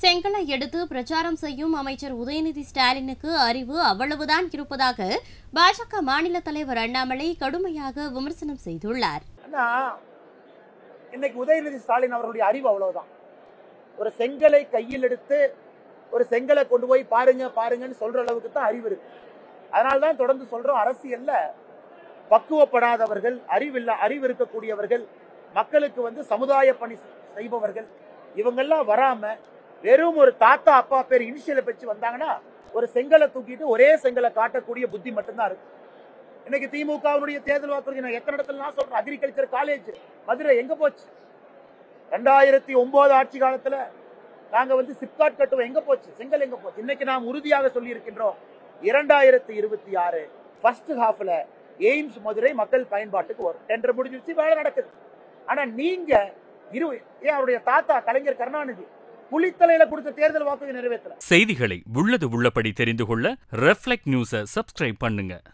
செங்கலை எடுத்து பிரச்சாரம் செய்யும் அமைச்சர் உதயநிதி ஸ்டாலினுக்கு அறிவு அவ்வளவுதான் இருப்பதாக பாஜக மாநில தலைவர் அண்ணாமலை கடுமையாக விமர்சனம் செய்துள்ளார் ஆனா இன்னைக்கு உதயநிதி ஸ்டாலின் அவர்களுடைய அறிவு அவ்வளவுதான் ஒரு செங்கலை கையில் எடுத்து ஒரு செங்கலை கொண்டு போய் பாருங்க பாருங்கன்னு சொல்ற அளவுக்கு தான் அறிவு இருக்கு அதனால்தான் தொடர்ந்து சொல்றோம் அரசியல்ல பக்குவப்படாதவர்கள் அறிவில்ல அறிவு இருக்கக்கூடியவர்கள் மக்களுக்கு வந்து சமுதாய பணி செய்பவர்கள் இவங்கெல்லாம் வராம வெறும் ஒரு தாத்தா அப்பா பேர் இனிஷியலை வச்சு வந்தாங்கன்னா ஒரு செங்கலை தூக்கிட்டு ஒரே செங்கலை காட்டக்கூடிய புத்தி மட்டும்தான் இருக்கு இன்னைக்கு திமுகவுடைய தேர்தல் வாக்குறுதி நான் எத்தனை இடத்துல நான் சொல்றேன் அக்ரிகல்ச்சர் காலேஜ் மதுரை எங்க போச்சு ரெண்டாயிரத்தி ஒன்பது ஆட்சி காலத்துல நாங்க வந்து சிப்காட் கட்டுவோம் எங்க போச்சு செங்கல் எங்க போச்சு இன்னைக்கு நாம் உறுதியாக சொல்லி இருக்கின்றோம் இரண்டாயிரத்தி இருபத்தி ஆறு ஃபர்ஸ்ட் ஹாஃப்ல எய்ம்ஸ் மதுரை மக்கள் பயன்பாட்டுக்கு வரும் டெண்டர் முடிஞ்சிருச்சு வேலை நடக்குது ஆனா நீங்க இரு ஏன் அவருடைய தாத்தா கலைஞர் கருணாநிதி புலித்தலையில கொடுத்த தேர்தல் வாக்குறுதி நிறைவேற்றல செய்திகளை உள்ளது உள்ளபடி தெரிந்து கொள்ள ரெஃப்ளெக்ட் நியூஸை சப்ஸ்கிரைப் பண்ணுங்க